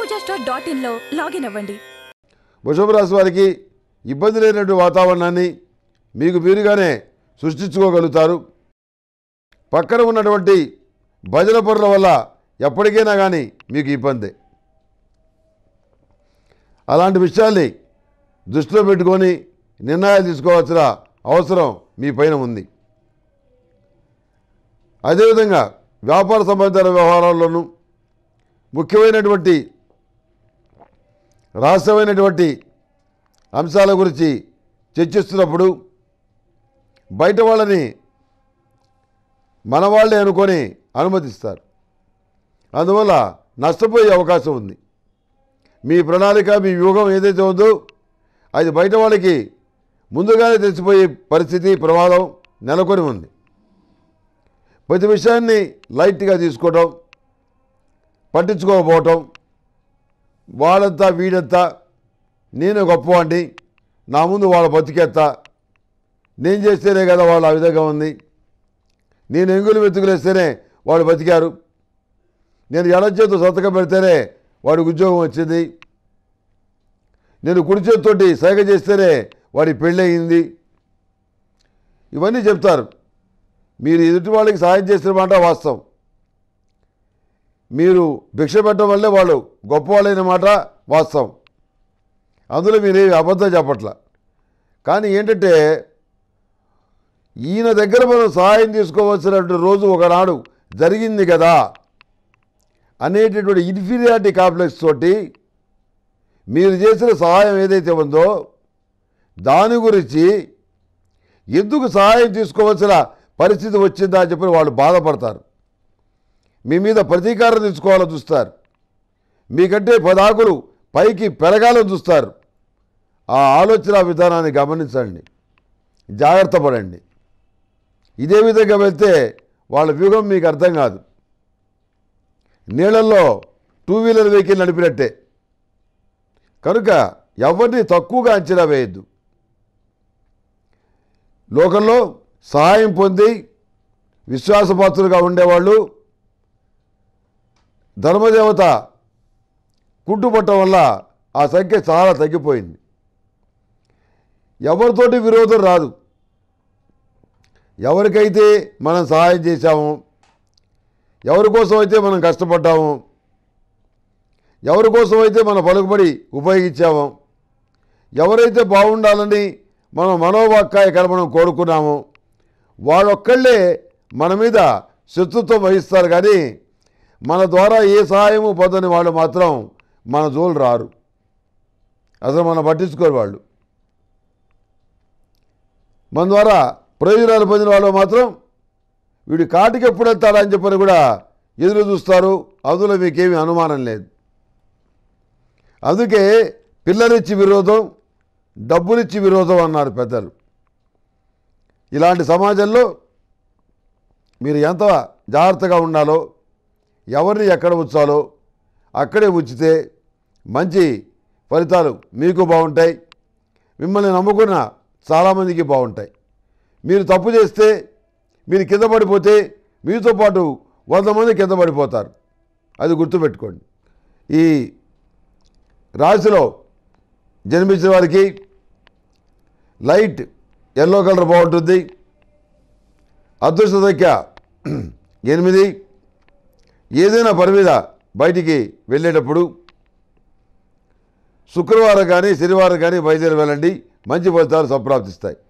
పూజా store dot ఇన్లో login అవ్వండి వృషభ రాశి వారికి ఇబ్బంది లేనటువంటి వాతావరణాన్ని మీకు మీరుగానే సృష్టించుకోగలుగుతారు పక్కన ఉన్నటువంటి భజన పనుల వల్ల ఎప్పటికైనా కానీ మీకు ఇబ్బంది అలాంటి విషయాల్ని దృష్టిలో పెట్టుకొని నిర్ణయాలు తీసుకోవాల్సిన అవసరం మీ పైన ఉంది అదేవిధంగా వ్యాపార సంబంధిత వ్యవహారాల్లోనూ ముఖ్యమైనటువంటి రహస్యమైనటువంటి అంశాల గురించి చర్చిస్తున్నప్పుడు బయట వాళ్ళని మన వాళ్ళే అనుకొని అనుమతిస్తారు అందువల్ల నష్టపోయే అవకాశం ఉంది మీ ప్రణాళిక మీ వ్యూహం ఏదైతే ఉందో అది బయట వాళ్ళకి ముందుగానే తెలిసిపోయే పరిస్థితి ప్రమాదం నెలకొని ఉంది ప్రతి విషయాన్ని లైట్గా తీసుకోవడం పట్టించుకోకపోవటం వాళ్ళంతా వీడంతా నేను గొప్పవాడిని నా ముందు వాళ్ళ బతికేస్తా నేను చేస్తేనే కదా వాళ్ళు ఆ విధంగా ఉంది నేను ఎంగులు వెతుకులేస్తేనే వాళ్ళు బతికారు నేను ఎడచేతో సంతకం పెడితేనే వాడికి ఉద్యోగం వచ్చింది నేను కుడి చేతితోటి సైగ చేస్తేనే వాడి పెళ్ళయింది ఇవన్నీ చెప్తారు మీరు ఎదుటి వాళ్ళకి సహాయం చేసిన మాట వాస్తవం మీరు భిక్ష పెట్టడం వల్లే వాళ్ళు గొప్పవాళ్ళైన మాట వాస్తవం అందులో మీరేమి అబద్ధం చెప్పట్ల కానీ ఏంటంటే ఈయన దగ్గర మనం సహాయం తీసుకోవాల్సినటువంటి రోజు ఒకనాడు జరిగింది కదా అనేటటువంటి ఇన్ఫీరియారిటీ కాంప్లెక్స్ తోటి మీరు చేసిన సహాయం ఏదైతే ఉందో దాని గురించి ఎందుకు సహాయం తీసుకోవాల్సిన పరిస్థితి వచ్చిందా అని చెప్పి వాళ్ళు బాధపడతారు మీ మీద ప్రతీకారం తీసుకోవాలని చూస్తారు మీకంటే పదాకులు పైకి పెరగాలని చూస్తారు ఆ ఆలోచన విధానాన్ని గమనించండి జాగ్రత్త పడండి ఇదే విధంగా వెళ్తే వాళ్ళ వ్యూహం మీకు అర్థం కాదు నీళ్ళల్లో టూ వీలర్ వెహికల్ నడిపినట్టే కనుక ఎవరిని తక్కువగా అంచనా వేయద్దు లోకంలో సహాయం పొంది విశ్వాసపాత్రులుగా ఉండేవాళ్ళు ధర్మదేవత కుట్టుపట్టడం వల్ల ఆ సంఖ్య చాలా తగ్గిపోయింది ఎవరితోటి విరోధం రాదు ఎవరికైతే మనం సహాయం చేశామో ఎవరి కోసం అయితే మనం కష్టపడ్డామో ఎవరి కోసం అయితే మన పలుకుబడి ఉపయోగించామో ఎవరైతే బాగుండాలని మనం మనోవాక్కాయ కర్మణం కోరుకున్నామో వాళ్ళొక్కళ్ళే మన మీద శత్రుత్వం వహిస్తారు కానీ మన ద్వారా ఏ సహాయము పొందని వాళ్ళు మాత్రం మన జోలు రారు అసలు మనం పట్టించుకోరు వాళ్ళు మన ద్వారా ప్రయోజనాలు పొందిన వాళ్ళు మాత్రం వీడి కాటికి ఎప్పుడు వెళ్తాడా అని చెప్పని కూడా ఎదురు చూస్తారు అందులో మీకేమీ అనుమానం లేదు అందుకే పిల్లలిచ్చి విరోధం డబ్బులిచ్చి విరోధం అన్నారు పెద్దలు ఇలాంటి సమాజంలో మీరు ఎంత జాగ్రత్తగా ఉండాలో ఎవరిని ఎక్కడ ఉంచాలో అక్కడే ఉంచితే మంచి ఫలితాలు మీకు బాగుంటాయి మిమ్మల్ని నమ్ముకున్న చాలామందికి బాగుంటాయి మీరు తప్పు చేస్తే మీరు కింద పడిపోతే మీతో పాటు వంద మంది కింద పడిపోతారు అది గుర్తుపెట్టుకోండి ఈ రాశిలో జన్మించిన వారికి లైట్ ఎల్లో కలర్ బాగుంటుంది అదృష్ట సంఖ్య ఎనిమిది ఏదైనా పని మీద బయటికి వెళ్ళేటప్పుడు శుక్రవారం కానీ శనివారం కానీ బయలుదేరి వెళ్ళండి మంచి ఫలితాలు సంప్రాప్తిస్తాయి